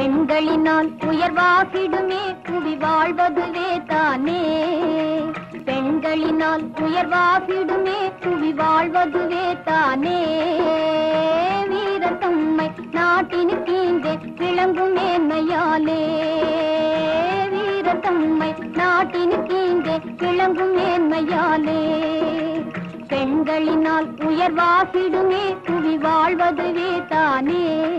பெண்களினால் உயர்வாகிடுமே புவி வாழ்வதுவே தானே பெண்களினால் உயர்வாகிடுமே புவி வாழ்வதுவே தானே வீரத்தம்மை நாட்டினுக்கு இங்கே விளங்கும் மேன்மையாலே வீரத்தம்மை நாட்டினுக்கு இங்கே விளங்கும் மேன்மையாலே பெண்களினால் உயர்வாகிடுமே புவி வாழ்வதுவே தானே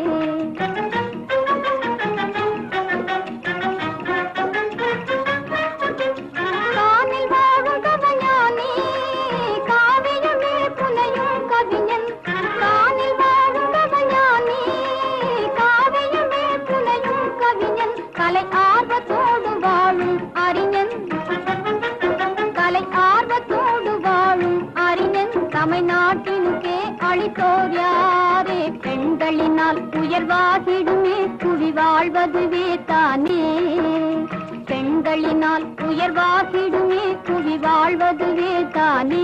காணில் வாழும் கவஞானி, காவியமே புனையும் கவிஞன். காணில் வாழும் கவஞானி, காவியமே புனையும் கவிஞன். கலை ஆர்வத்தோடு வாழும் அறிஞன் கலை ஆர்வத்தோடு வாழும் அறிஞன் தமிழ்நாட்டினுக்கே அளித்தோர் யாரே பெண்களினால் உயர்வாகிடுமே புவி வாழ்வதுவே தானே பெண்களினால் உயர்வாகிடுமே புவி வாழ்வதுவே தானே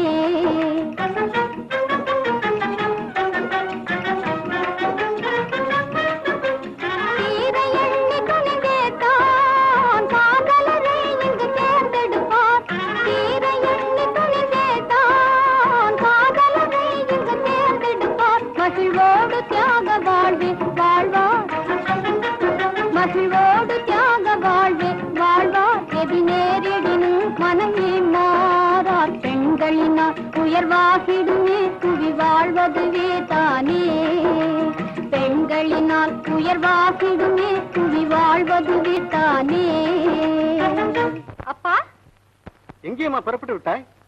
தீரை எண்ணி துணிந்தே தான் காதலரை இங்கு தேர்ந்தெடுப்பார் தீரை எண்ணி துணிந்தே தான் காதலரை இங்கு தேர்ந்தெடுப்பார் மகிழ்வோடு தியாக வாழ்வே வாழ்வார் மகிழ்வோடு தியாக வாழ்வே வாழ்வார் எதி நேரிடினும் மனமே மாறார் பெண்களினால் உயர்வாகிடுமே புவி வாழ்வதுவே தானே பெண்களினால் உயர்வாகிடுமே புவி வாழ்வதுவே தானே அப்பா எங்கேயம்மா புறப்பட்டு விட்டாய்